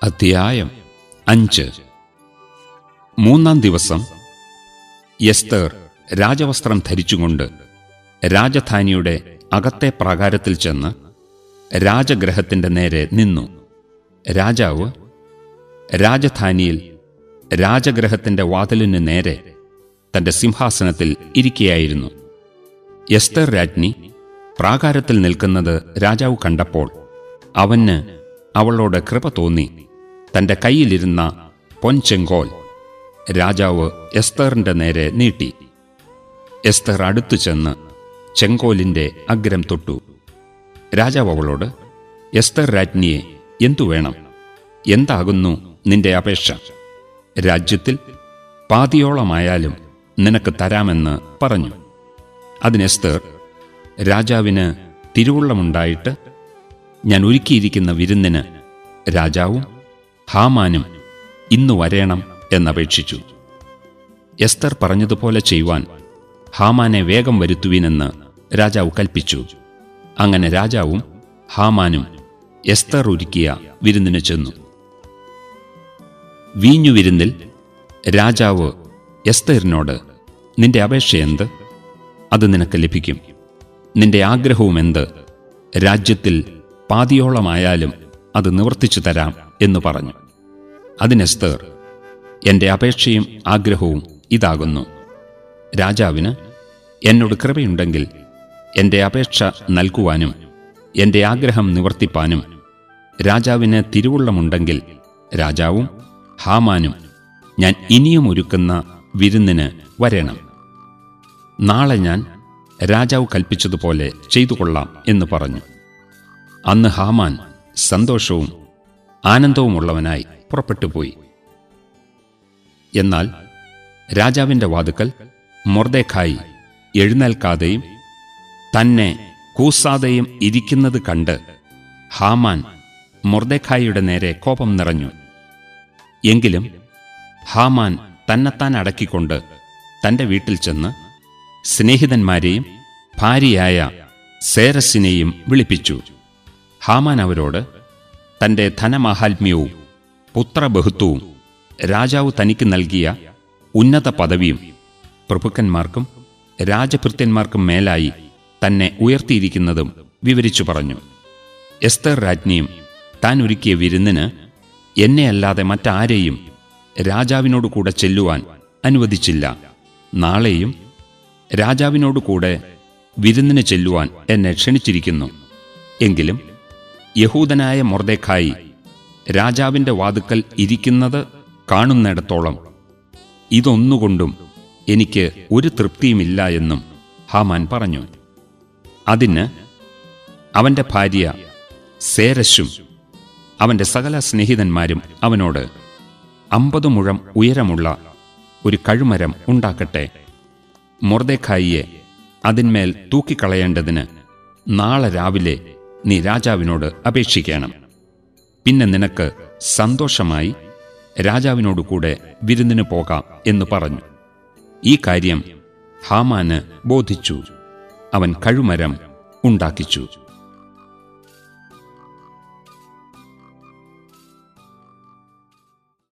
അധ്യായം അഞ്ച് മൂന്നാം ദിവസം എസ്തർ രാജവസ്ത്രം ധരിച്ചുകൊണ്ട് രാജധാനിയുടെ അകത്തെ പ്രാകാരത്തിൽ ചെന്ന് രാജഗ്രഹത്തിന്റെ നേരെ നിന്നു രാജാവ് രാജധാനിയിൽ രാജഗ്രഹത്തിന്റെ വാതിലിന് നേരെ തന്റെ സിംഹാസനത്തിൽ ഇരിക്കുകയായിരുന്നു എസ്തർ രാജ്ഞി പ്രാകാരത്തിൽ നിൽക്കുന്നത് രാജാവ് കണ്ടപ്പോൾ അവന് അവളോട് കൃപ തോന്നി തന്റെ കയ്യിലിരുന്ന പൊൻചെങ്കോൽ രാജാവ് എസ്തറിന്റെ നേരെ നീട്ടി എസ്തർ അടുത്തു ചെന്ന് ചെങ്കോലിന്റെ അഗ്രം തൊട്ടു രാജാവ് അവളോട് എസ്തർ രാജ്ഞിയെ എന്തു വേണം എന്താകുന്നു നിന്റെ അപേക്ഷ രാജ്യത്തിൽ പാതിയോളമായാലും നിനക്ക് തരാമെന്ന് പറഞ്ഞു അതിന് എസ്തർ രാജാവിന് തിരുവുള്ളമുണ്ടായിട്ട് ഞാൻ ഒരുക്കിയിരിക്കുന്ന വിരുന്നിന് രാജാവും ഹാമാനും ഇന്നു വരേണം എന്നപേക്ഷിച്ചു എസ്തർ പറഞ്ഞതുപോലെ ചെയ്യുവാൻ ഹാമാനെ വേഗം വരുത്തുവിനെന്ന് രാജാവ് കൽപ്പിച്ചു അങ്ങനെ രാജാവും ഹാമാനും എസ്തർ ഒരുക്കിയ വിരുന്നിന് ചെന്നു വീഞ്ഞു വിരുന്നിൽ രാജാവ് എസ്തറിനോട് നിന്റെ അപേക്ഷ എന്ത് അത് നിനക്ക് ലഭിക്കും നിന്റെ ആഗ്രഹവും എന്ത് രാജ്യത്തിൽ പാതിയോളമായാലും അത് നിവർത്തിച്ചു തരാം എന്ന് പറഞ്ഞു അതിനെസ്തർ എന്റെ അപേക്ഷയും ആഗ്രഹവും ഇതാകുന്നു രാജാവിന് എന്നോട് കൃപയുണ്ടെങ്കിൽ എന്റെ അപേക്ഷ നൽകുവാനും എന്റെ ആഗ്രഹം നിവർത്തിപ്പാനും രാജാവിന് തിരുവുള്ളമുണ്ടെങ്കിൽ രാജാവും ഹാമാനും ഞാൻ ഇനിയും ഒരുക്കുന്ന വിരുന്നിന് വരണം നാളെ ഞാൻ രാജാവ് കൽപ്പിച്ചതുപോലെ ചെയ്തു കൊള്ളാം എന്ന് പറഞ്ഞു അന്ന് ഹാമാൻ സന്തോഷവും ആനന്ദവുമുള്ളവനായി പുറപ്പെട്ടുപോയി എന്നാൽ രാജാവിന്റെ വാതുക്കൽ മൊർദേഖായി എഴുന്നേൽക്കാതെയും തന്നെ കൂസാതെയും ഇരിക്കുന്നത് കണ്ട് ഹാമാൻ മൊർദേഖായിയുടെ നേരെ കോപം നിറഞ്ഞു എങ്കിലും ഹാമാൻ തന്നെത്താൻ അടക്കിക്കൊണ്ട് തന്റെ വീട്ടിൽ ചെന്ന് സ്നേഹിതന്മാരെയും ഭാര്യയായ സേരസിനെയും വിളിപ്പിച്ചു ഹാമാൻ അവരോട് തന്റെ ധനമാഹാത്മ്യവും പുത്രബഹുത്വവും രാജാവ് തനിക്ക് നൽകിയ ഉന്നത പദവിയും പ്രഭുക്കന്മാർക്കും രാജഭൃത്യന്മാർക്കും മേലായി തന്നെ ഉയർത്തിയിരിക്കുന്നതും വിവരിച്ചു പറഞ്ഞു എസ്തർ രാജ്ഞിയും താൻ ഒരുക്കിയ വിരുന്നിന് എന്നെയല്ലാതെ മറ്റാരെയും രാജാവിനോട് കൂടെ ചെല്ലുവാൻ അനുവദിച്ചില്ല നാളെയും രാജാവിനോട് കൂടെ വിരുന്നിന് ചെല്ലുവാൻ എന്നെ ക്ഷണിച്ചിരിക്കുന്നു എങ്കിലും യഹൂദനായ മൊർദേഖായി രാജാവിന്റെ വാതുക്കൽ ഇരിക്കുന്നത് കാണുന്നിടത്തോളം ഇതൊന്നുകൊണ്ടും എനിക്ക് ഒരു തൃപ്തിയുമില്ല എന്നും ഹാമാൻ പറഞ്ഞു അതിന് അവന്റെ ഭാര്യ സേരശും അവന്റെ സകല സ്നേഹിതന്മാരും അവനോട് അമ്പത് മുഴം ഉയരമുള്ള ഒരു കഴുമരം ഉണ്ടാക്കട്ടെ മൊർദേഖായിയെ അതിന്മേൽ തൂക്കിക്കളയേണ്ടതിന് നാളെ രാവിലെ നീ രാജാവിനോട് അപേക്ഷിക്കണം പിന്നെ നിനക്ക് സന്തോഷമായി രാജാവിനോട് കൂടെ വിരുന്നിന് പോകാം എന്ന് പറഞ്ഞു ഈ കാര്യം ഹാമാന് ബോധിച്ചു അവൻ കഴുമരം ഉണ്ടാക്കിച്ചു